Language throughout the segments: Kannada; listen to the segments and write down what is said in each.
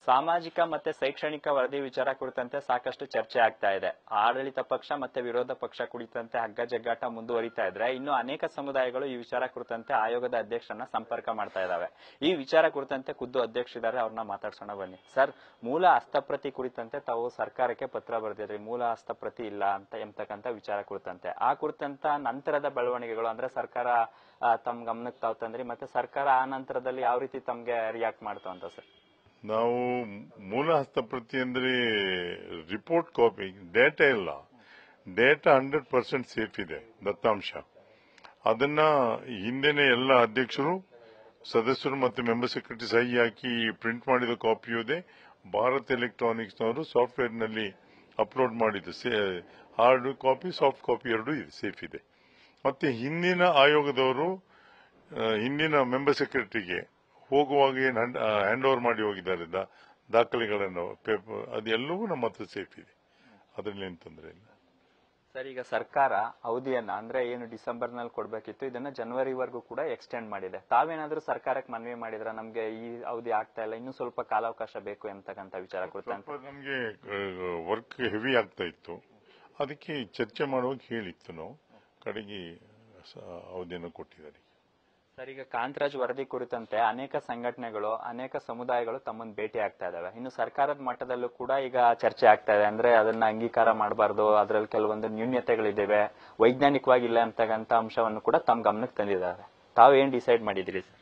ಸಾಮಾಜಿಕ ಮತ್ತೆ ಶೈಕ್ಷಣಿಕ ವರದಿ ವಿಚಾರ ಕುರಿತಂತೆ ಸಾಕಷ್ಟು ಚರ್ಚೆ ಆಗ್ತಾ ಇದೆ ಆಡಳಿತ ಪಕ್ಷ ಮತ್ತೆ ವಿರೋಧ ಪಕ್ಷ ಕುರಿತಂತೆ ಹಗ್ಗ ಜಗ್ಗಾಟ ಮುಂದುವರಿತಾ ಇದ್ರೆ ಇನ್ನು ಅನೇಕ ಸಮುದಾಯಗಳು ಈ ವಿಚಾರ ಕುರಿತಂತೆ ಆಯೋಗದ ಅಧ್ಯಕ್ಷರನ್ನ ಸಂಪರ್ಕ ಮಾಡ್ತಾ ಇದಾವೆ ಈ ವಿಚಾರ ಕುರಿತಂತೆ ಖುದ್ದು ಅಧ್ಯಕ್ಷರಿದ್ದಾರೆ ಅವ್ರನ್ನ ಮಾತಾಡ್ಸೋಣ ಬನ್ನಿ ಸರ್ ಮೂಲ ಹಸ್ತಪ್ರತಿ ಕುರಿತಂತೆ ತಾವು ಸರ್ಕಾರಕ್ಕೆ ಪತ್ರ ಬರೆದಿದ್ರಿ ಮೂಲ ಹಸ್ತಪ್ರತಿ ಇಲ್ಲ ಅಂತ ಎಂಬತಕ್ಕಂತ ವಿಚಾರ ಕುರಿತಂತೆ ಆ ಕುರಿತಂತ ನಂತರದ ಬೆಳವಣಿಗೆಗಳು ಅಂದ್ರೆ ಸರ್ಕಾರ ಆ, ತಮ್ಮ ಗಮನಕ್ಕೆ ತಾವು ತಂದ್ರಿ ಮತ್ತೆ ಸರ್ಕಾರ ಆ ನಂತರದಲ್ಲಿ ಯಾವ ರೀತಿ ತಮ್ಗೆ ರಿಯಾಕ್ಟ್ ಮಾಡ್ತಾವ ಅಂತ ಸರ್ ನಾವು ಮೂಲ ಹಸ್ತಪ್ರತಿ ಅಂದ್ರೆ ರಿಪೋರ್ಟ್ ಕಾಪಿ ಡೇಟಾ ಇಲ್ಲ ಡೇಟಾ ಹಂಡ್ರೆಡ್ ಪರ್ಸೆಂಟ್ ಸೇಫ್ ಇದೆ ದತ್ತಾಂಶ ಅದನ್ನ ಹಿಂದೆನೆ ಎಲ್ಲ ಅಧ್ಯಕ್ಷರು ಸದಸ್ಯರು ಮತ್ತು ಮೆಂಬರ್ ಸೆಕ್ರೆಟರಿ ಸಹಿ ಹಾಕಿ ಪ್ರಿಂಟ್ ಮಾಡಿದ ಕಾಪಿಯೂ ಇದೆ ಭಾರತ್ ಎಲೆಕ್ಟ್ರಾನಿಕ್ಸ್ನವರು ಸಾಫ್ಟ್ವೇರ್ನಲ್ಲಿ ಅಪ್ಲೋಡ್ ಮಾಡಿದ್ದು ಹಾರ್ಡ್ ಕಾಪಿ ಸಾಫ್ಟ್ ಕಾಪಿ ಎರಡೂ ಇದೆ ಸೇಫ್ ಇದೆ ಮತ್ತೆ ಹಿಂದಿನ ಆಯೋಗದವರು ಆ, ಹಿಂದಿನ ಮೆಂಬರ್ ಸೆಕ್ರೆಟರಿಗೆ ಹೋಗುವಾಗ ಏನು ಹ್ಯಾಂಡ್ ಓವರ್ ಮಾಡಿ ಹೋಗಿದ್ದಾರೆ ದಾ- ದಾಖಲೆಗಳನ್ನು ಪೇಪರ್ ಅದೆಲ್ಲವೂ ನಮ್ಮ ಹತ್ರ ಸೇಫ್ ಇದೆ ಅದರಲ್ಲಿ ಏನು ತೊಂದರೆ ಇಲ್ಲ ಸರ್ ಈಗ ಸರ್ಕಾರ ಅವಧಿಯನ್ನ ಅಂದ್ರೆ ಏನು ಡಿಸೆಂಬರ್ ನಲ್ಲಿ ಕೊಡ್ಬೇಕಿತ್ತು ಇದನ್ನ ಜನವರಿವರೆಗೂ ಕೂಡ ಎಕ್ಸ್ಟೆಂಡ್ ಮಾಡಿದೆ ತಾವೇನಾದ್ರೂ ಸರ್ಕಾರಕ್ಕೆ ಮನವಿ ಮಾಡಿದ್ರ ನಮ್ಗೆ ಈ ಅವಧಿ ಆಗ್ತಾ ಇಲ್ಲ ಇನ್ನೂ ಸ್ವಲ್ಪ ಕಾಲಾವಕಾಶ ಬೇಕು ಎಂತಕ್ಕಂತ ವಿಚಾರ ಕುರಿತಂತೆ ಸ್ವಲ್ಪ ನಮಗೆ ವರ್ಕ್ ಹೆವಿ ಆಗ್ತಾ ಇತ್ತು ಅದಕ್ಕೆ ಚರ್ಚೆ ಮಾಡುವಾಗ ಹೇಳಿತ್ತು ನಾವು ಕಡೆಗೆ ಸ- ಅವಧಿಯನ್ನು ಕೊಟ್ಟಿದ್ದಾರೆ ಸರ್ ಈಗ ಕಾಂತರಾಜ್ ವರದಿ ಕುರಿತಂತೆ ಅನೇಕ ಸಂಘಟನೆಗಳು ಅನೇಕ ಸಮುದಾಯಗಳು ತಮ್ಮನ್ನ ಭೇಟಿ ಆಗ್ತಾ ಇದಾವೆ ಇನ್ನು ಸರ್ಕಾರದ ಮಟ್ಟದಲ್ಲೂ ಕೂಡ ಈಗ ಚರ್ಚೆ ಆಗ್ತಾ ಇದೆ ಅಂದ್ರೆ ಅದನ್ನ ಅಂಗೀಕಾರ ಮಾಡಬಾರ್ದು ಅದರಲ್ಲಿ ಕೆಲವೊಂದು ನ್ಯೂನ್ಯತೆಗಳಿದ್ದಾವೆ ವೈಜ್ಞಾನಿಕವಾಗಿ ಇಲ್ಲ ಅಂತಕ್ಕಂತ ಅಂಶವನ್ನು ಕೂಡ ತಮ್ಮ ಗಮನಕ್ಕೆ ತಂದಿದ್ದಾರೆ ತಾವು ಏನ್ ಡಿಸೈಡ್ ಮಾಡಿದಿರಿ ಸರ್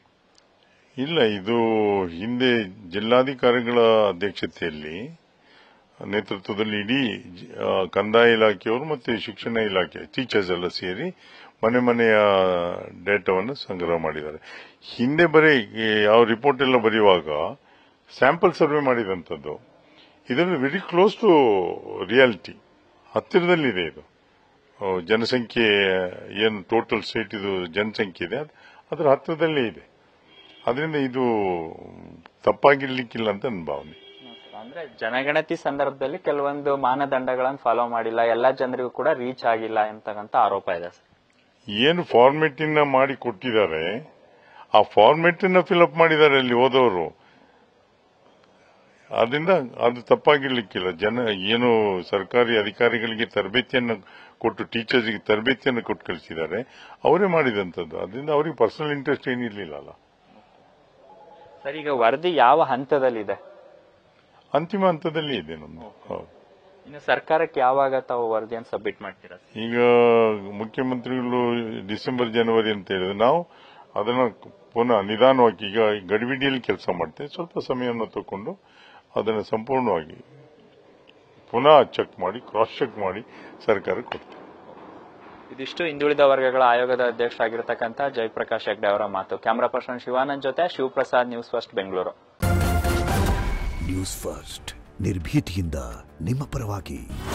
ಇಲ್ಲ ಇದು ಹಿಂದೆ ಜಿಲ್ಲಾಧಿಕಾರಿಗಳ ಅಧ್ಯಕ್ಷತೆಯಲ್ಲಿ ನೇತೃತ್ವದಲ್ಲಿ ಇಡೀ ಜಿ- ಆ, ಕಂದಾಯ ಇಲಾಖೆಯವರು ಮತ್ತು ಶಿಕ್ಷಣ ಇಲಾಖೆ ಟೀಚರ್ಸ್ ಎಲ್ಲ ಸೇರಿ ಮನೆ ಮನೆಯ ಡೇಟಾವನ್ನು ಸಂಗ್ರಹ ಮಾಡಿದ್ದಾರೆ ಹಿಂದೆ ಬರೀ ಈ ಯಾವ ರಿಪೋರ್ಟ್ ಎಲ್ಲ ಬರೆಯುವಾಗ ಸ್ಯಾಂಪಲ್ ಸರ್ವೆ ಮಾಡಿದಂಥದ್ದು ಇದರಲ್ಲಿ ವೆರಿ ಕ್ಲೋಸ್ ಟು ರಿಯಾಲಿಟಿ ಹತ್ತಿರದಲ್ಲಿದೆ ಇದು ಆ, ಜನಸಂಖ್ಯೆ ಏನು ಟೋಟಲ್ ಸ್ಟೇಟ್ ಇದು ಜನಸಂಖ್ಯೆ ಇದೆ ಅದ್- ಅದರ ಹತ್ತಿರದಲ್ಲೇ ಇದೆ ಅದರಿಂದ ಇದು ತಪ್ಪಾಗಿರ್ಲಿಕ್ಕಿಲ್ಲ ಅಂತ ನನ್ನ ಭಾವನೆ ಅಂದ್ರೆ ಜನಗಣತಿ ಸಂದರ್ಭದಲ್ಲಿ ಕೆಲವೊಂದು ಮಾನದಂಡಗಳನ್ನು ಫಾಲೋ ಮಾಡಿಲ್ಲ ಎಲ್ಲಾ ಜನರಿಗೂ ಕೂಡ ರೀಚ್ ಆಗಿಲ್ಲ ಎಂತಕ್ಕಂತ ಆರೋಪ ಇದೆ ಸರ್ ಏನು ಫಾರ್ಮೆಟಿನ ಮಾಡಿ ಕೊಟ್ಟಿದ್ದಾರೆ ಆ ಫಾರ್ಮೆಟಿನ ಫಿಲಪ್ ಮಾಡಿದ್ದಾರೆ ಅಲ್ಲಿ ಹೋದವರು ಅದರಿಂದ ಅದು ತಪ್ಪಾಗಿರ್ಲಿಕ್ಕಿಲ್ಲ ಜನ ಏನು ಸರ್ಕಾರಿ ಅಧಿಕಾರಿಗಳಿಗೆ ತರಬೇತಿಯನ್ನು ಕೊಟ್ಟು ಟೀಚರ್ಸ್ಗೆ ತರಬೇತಿಯನ್ನು ಕೊಟ್ಟು ಕಳಿಸಿದ್ದಾರೆ ಅವರೇ ಮಾಡಿದಂಥದ್ದು ಅದರಿಂದ ಅವರಿಗೆ ಪರ್ಸನಲ್ ಇಂಟ್ರೆಸ್ಟ್ ಏನಿರಲಿಲ್ಲ ಅಲ್ಲ ಸರ್ ಈಗ ವರದಿ ಯಾವ ಹಂತದಲ್ಲಿದೆ ಅಂತಿಮ ಹಂತದಲ್ಲಿ ಇದೆ ನಮ್ದು ಹೌದು ಇನ್ನು ಸರ್ಕಾರಕ್ಕೆ ಯಾವಾಗ ತಾವು ವರದಿಯನ್ನು ಸಬ್ಮಿಟ್ ಮಾಡ್ತೀರಾ ಸರ್? ಈಗ ಮುಖ್ಯಮಂತ್ರಿಗಳು ಡಿಸೆಂಬರ್ ಜನವರಿ ಅಂತ ಹೇಳಿದ್ರೆ ನಾವು ಅದನ್ನ ಪುನಃ ನಿಧಾನವಾಗಿ ಈಗ ಗಡಿಬಿಡಿಯಲ್ಲಿ ಕೆಲಸ ಮಾಡ್ತೇವೆ ಸ್ವಲ್ಪ ಸಮಯವನ್ನು ತಗೊಂಡು ಅದನ್ನು ಸಂಪೂರ್ಣವಾಗಿ ಪುನಃ ಚೆಕ್ ಮಾಡಿ ಕ್ರಾಸ್ ಚೆಕ್ ಮಾಡಿ ಸರ್ಕಾರಕ್ಕೆ ಕೊಡ್ತೇವೆ ಇದಿಷ್ಟು ಹಿಂದುಳಿದ ವರ್ಗಗಳ ಆಯೋಗದ ಅಧ್ಯಕ್ಷರಾಗಿರ್ತಕ್ಕಂಥ ಜಯಪ್ರಕಾಶ್ ಹೆಗ್ಡೆ ಅವರ ಮಾತು ಕ್ಯಾಮರಾ ಪರ್ಸನ್ ಶಿವಾನಂದ್ ಜೊತೆ Shivaprasad news first Bengaluru news first ನಿರ್ಭೀತಿಯಿಂದ ನಿಮ್ಮ ಪರವಾಗಿ